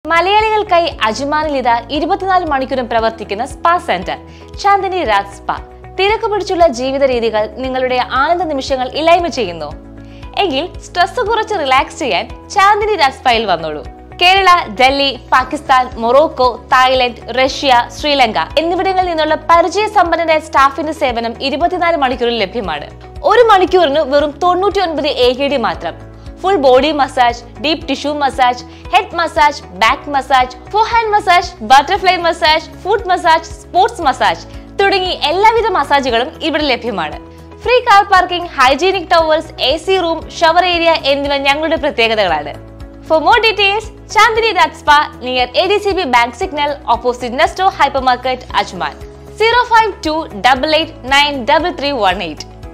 മലയാളികൾക്കായി അജ്മാനിൽ ഇതാ ഇരുപത്തിനാല് മണിക്കൂറും പ്രവർത്തിക്കുന്ന spa centre Chandini Raj spa തിരക്ക് പിടിച്ചുള്ള ജീവിത രീതികൾ നിങ്ങളുടെ ആനന്ദ നിമിഷങ്ങൾ ഇല്ലായ്മ ചെയ്യുന്നു എങ്കിൽ സ്ട്രെസ് കുറച്ച് റിലാക്സ് ചെയ്യാൻ ചാന്ദിനി രാജ് സ്പായിൽ വന്നോളൂ Kerala Delhi Pakistan Morocco Thailand Russia Sri Lanka എന്നിവിടങ്ങളിൽ നിന്നുള്ള പരിചയസമ്പന്നരായ സ്റ്റാഫിന്റെ സേവനം ഇരുപത്തിനാല് മണിക്കൂറിൽ ലഭ്യമാണ് ഒരു മണിക്കൂറിന് വെറും തൊണ്ണൂറ്റി ഒൻപത് എ കെ ഡി മാത്രം full body massage deep tissue massage head massage back massage four hand massage butterfly massage foot massage sports massage തുടങ്ങി എല്ലാവിധ മസാജുകളും ഇവിടെ ലഭ്യമാണ് free car parking hygienic towels A C room shower area എന്നിവ ഞങ്ങളുടെ പ്രത്യേകതകളാണ് for more details Chandini Raj spa near A D C B bank signal opposite Nesto hypermarket Ajman zero five two double eight nine double three one eight